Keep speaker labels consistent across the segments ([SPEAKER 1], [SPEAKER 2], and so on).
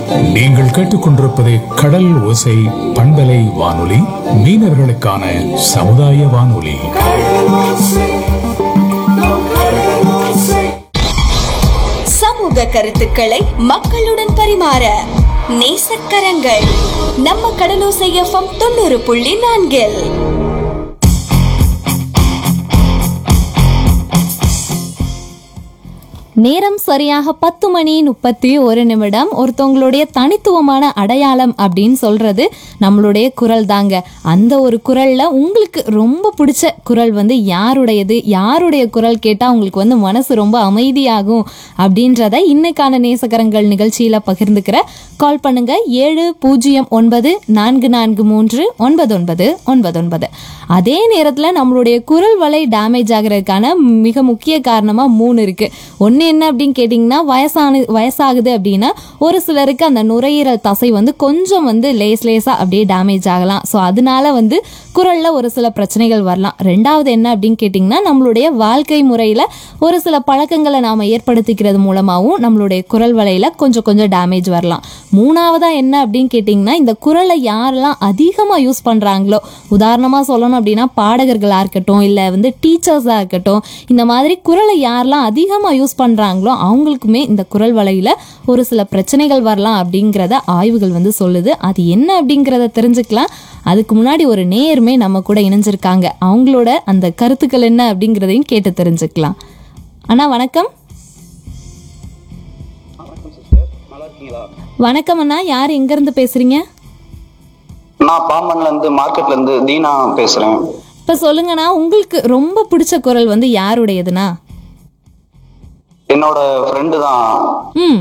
[SPEAKER 1] நீங்கள் கேட்டுக்கொண்டிருப்பது கடல் ஓசை பண்பலை வானொலி மீனவர்களுக்கான சமுதாய வானொலி
[SPEAKER 2] சமூக கருத்துக்களை மக்களுடன் பரிமாற நேசக்கரங்கள் நம்ம கடலோசை எஃப்எம் தொண்ணூறு புள்ளி நான்கில்
[SPEAKER 3] நேரம் சரியாக பத்து மணி முப்பத்தி ஒரு நிமிடம் ஒருத்தவங்களுடைய தனித்துவமான அடையாளம் அப்படின்னு சொல்றது நம்மளுடைய குரல் தாங்க அந்த ஒரு குரல்ல உங்களுக்கு ரொம்ப பிடிச்ச குரல் வந்து யாருடையது யாருடைய குரல் கேட்டால் உங்களுக்கு வந்து மனசு ரொம்ப அமைதியாகும் அப்படின்றத இன்னைக்கான நேசகரங்கள் நிகழ்ச்சியில பகிர்ந்துக்கிற கால் பண்ணுங்க ஏழு பூஜ்ஜியம் ஒன்பது நான்கு நான்கு மூன்று ஒன்பது ஒன்பது ஒன்பது ஒன்பது அதே நேரத்தில் நம்மளுடைய குரல் வலை டேமேஜ் ஆகிறதுக்கான மிக முக்கிய காரணமாக மூணு இருக்கு ஒன்று என்ன அப்படின்னு கேட்டிங்கன்னா வயசான வயசாகுது அப்படின்னா ஒரு சிலருக்கு அந்த நுரையீரல் தசை வந்து கொஞ்சம் வந்து லேஸ் லேஸாக அப்படியே டேமேஜ் ஆகலாம் ஸோ அதனால வந்து குரலில் ஒரு சில பிரச்சனைகள் வரலாம் ரெண்டாவது என்ன அப்படின்னு கேட்டிங்கன்னா நம்மளுடைய வாழ்க்கை முறையில் ஒரு சில பழக்கங்களை நாம் ஏற்படுத்திக்கிறது மூலமாகவும் நம்மளுடைய குரல் வலையில் கொஞ்சம் கொஞ்சம் டேமேஜ் வரலாம் மூணாவதா என்ன அப்படின்னு கேட்டிங்கன்னா இந்த குரலை யாரெல்லாம் அதிகமாக யூஸ் பண்ணுறாங்களோ உதாரணமாக சொல்லணும் அப்படின்னா பாடகர்களாக இருக்கட்டும் இல்லை வந்து டீச்சர்ஸாக இருக்கட்டும் இந்த மாதிரி குரலை யாரெல்லாம் அதிகமாக யூஸ் பண்ணுறாங்களோ அவங்களுக்குமே இந்த குரல் வலையில் ஒரு சில பிரச்சனைகள் வரலாம் அப்படிங்கிறத ஆய்வுகள் வந்து சொல்லுது அது என்ன அப்படிங்கிறத தெரிஞ்சுக்கலாம் அதுக்கு முன்னாடி ஒரு நேயருமே நம்ம கூட இணைஞ்சிருக்காங்க அவங்களோட அந்த கருத்துக்கள் என்ன அப்படிங்கிறதையும் கேட்டு தெரிஞ்சுக்கலாம் அண்ணா வணக்கம் வணக்கம் அண்ணா யார் எங்கேருந்து பேசுகிறீங்க
[SPEAKER 4] நான் பாம்பன்ல இருந்து மார்க்கெட்ல இருந்து தீனா பேசுறேன்
[SPEAKER 3] இப்போ சொல்லுங்கண்ணா உங்களுக்கு ரொம்ப பிடிச்ச குரல் வந்து யாருடையதுண்ணா
[SPEAKER 4] என்னோட ஃப்ரெண்டு தான்
[SPEAKER 3] ம்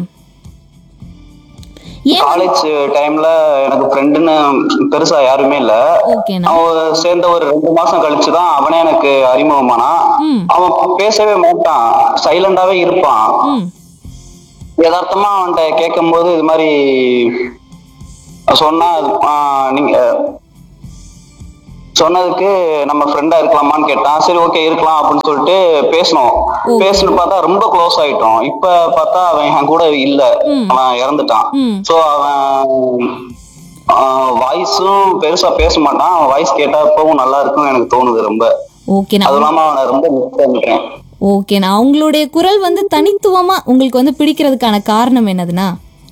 [SPEAKER 3] ஏன்
[SPEAKER 4] காலேஜ் டைம்ல எனக்கு ஃப்ரெண்டுன்னு பெருசா யாருமே இல்ல
[SPEAKER 3] ஓகேண்ணா
[SPEAKER 4] அவன் சேர்ந்த ஒரு ரெண்டு மாசம் கழிச்சு தான் அவனே எனக்கு அறிமுகமானா
[SPEAKER 3] ம்.
[SPEAKER 4] அவன் பேசவே மாட்டான் சைலண்டாவே இருப்பான்
[SPEAKER 3] ம்
[SPEAKER 4] யதார்த்தமா அவன்கிட்ட கேட்கும்போது இது மாதிரி சொன்னா ஆஹ், நீங்க சொன்னதுக்கு நம்ம ஃப்ரெண்டா இருக்கலாமான்னு கேட்டான் சரி ஓகே இருக்கலாம் அப்படின்னு சொல்லிட்டு பேசணும்
[SPEAKER 3] Okay.
[SPEAKER 4] பேசணும் பார்த்தா ரொம்ப க்ளோஸ் ஆயிட்டோம் இப்ப பார்த்தா அவன் என் கூட இல்ல
[SPEAKER 3] ம்.
[SPEAKER 4] அவன் இறந்துட்டான்
[SPEAKER 3] ம்.
[SPEAKER 4] சோ அவன் வாய்ஸும் பெருசா பேச மாட்டான் அவன் வாய்ஸ் கேட்டா இப்பவும் நல்லா இருக்கும்னு எனக்கு தோணுது ரொம்ப
[SPEAKER 3] ஓகேண்ணா
[SPEAKER 4] அதுவும் இல்லாம அவனை ரொம்ப மிஸ் பண்ணிட்டேன்
[SPEAKER 3] ஓகேண்ணா அவங்களுடைய குரல் வந்து தனித்துவமா உங்களுக்கு வந்து பிடிக்கிறதுக்கான காரணம் என்னதுண்ணா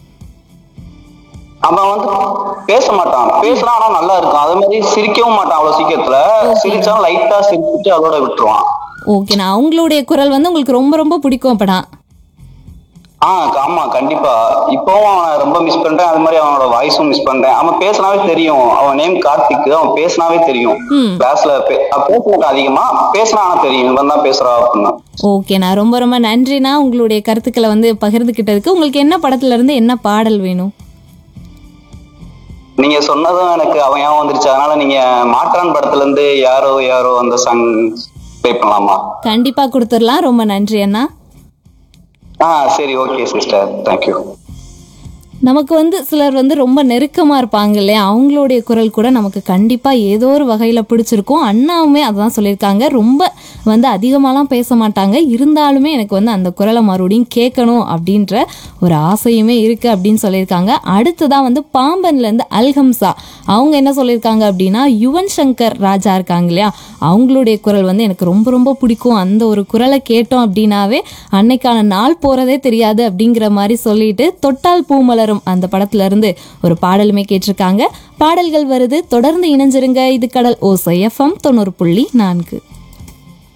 [SPEAKER 4] அவன் வந்து பேச மாட்டான் பேசலாம் ஆனா நல்லா இருக்கும் அதே மாதிரி சிரிக்கவும் மாட்டான் அவ்வளவு சீக்கிரத்துல சிரிச்சாலும் லைட்டா சிரிச்சுட்டு அதோட விட்டுருவான்
[SPEAKER 3] ஓகேண்ணா அவங்களுடைய குரல் வந்து உங்களுக்கு ரொம்ப ரொம்ப பிடிக்கும் அப்படா
[SPEAKER 4] ஆஹ் ஆமா கண்டிப்பா இப்பவும் அவனை ரொம்ப மிஸ் பண்றேன் அது மாதிரி அவனோட வாய்ஸும் மிஸ் பண்றேன் அவன் பேசினாவே தெரியும் அவன் நேம் கார்த்திக் அவன் பேசினாவே தெரியும்
[SPEAKER 3] ம்.
[SPEAKER 4] கிளாஸ்ல பேச மாட்டான் அதிகமா பேசினா ஆனா தெரியும் இவன் தான் பேசுறா அப்படின்னா
[SPEAKER 3] ஓகேண்ணா ரொம்ப ரொம்ப நன்றிண்ணா உங்களுடைய கருத்துக்களை வந்து பகிர்ந்துக்கிட்டதுக்கு உங்களுக்கு என்ன படத்துல இருந்து என்ன பாடல் வேணும்
[SPEAKER 4] நீங்க சொன்னதும் எனக்கு அவன் ஞாபகம் வந்துருச்சு அதனால நீங்க மாற்றான் படத்துல இருந்து யாரோ யாரோ அந்த சாங் ப்ளே பண்ணலாமா
[SPEAKER 3] கண்டிப்பா கொடுத்துடலாம் ரொம்ப நன்றி அண்ணா
[SPEAKER 4] ஆ சரி ஓகே சிஸ்டர் தேங்க்யூ
[SPEAKER 3] நமக்கு வந்து சிலர் வந்து ரொம்ப நெருக்கமாக இருப்பாங்க இல்லையா அவங்களுடைய குரல் கூட நமக்கு கண்டிப்பாக ஏதோ ஒரு வகையில் பிடிச்சிருக்கும் அண்ணாவுமே அதான் சொல்லியிருக்காங்க ரொம்ப வந்து அதிகமாலாம் பேச மாட்டாங்க இருந்தாலுமே எனக்கு வந்து அந்த குரலை மறுபடியும் கேட்கணும் அப்படின்ற ஒரு ஆசையுமே இருக்குது அப்படின்னு சொல்லியிருக்காங்க அடுத்ததாக வந்து பாம்பன்லேருந்து அல்ஹம்சா அவங்க என்ன சொல்லியிருக்காங்க அப்படின்னா யுவன் சங்கர் ராஜா இருக்காங்க இல்லையா அவங்களுடைய குரல் வந்து எனக்கு ரொம்ப ரொம்ப பிடிக்கும் அந்த ஒரு குரலை கேட்டோம் அப்படின்னாவே அன்னைக்கான நாள் போகிறதே தெரியாது அப்படிங்கிற மாதிரி சொல்லிட்டு தொட்டால் பூமலரும் அந்த படத்துல இருந்து ஒரு பாடலுமே கேட்டிருக்காங்க பாடல்கள் வருது தொடர்ந்து இணைஞ்சிருங்க இது கடல் ஓசை எஃப்எம் தொண்ணூறு புள்ளி நான்கு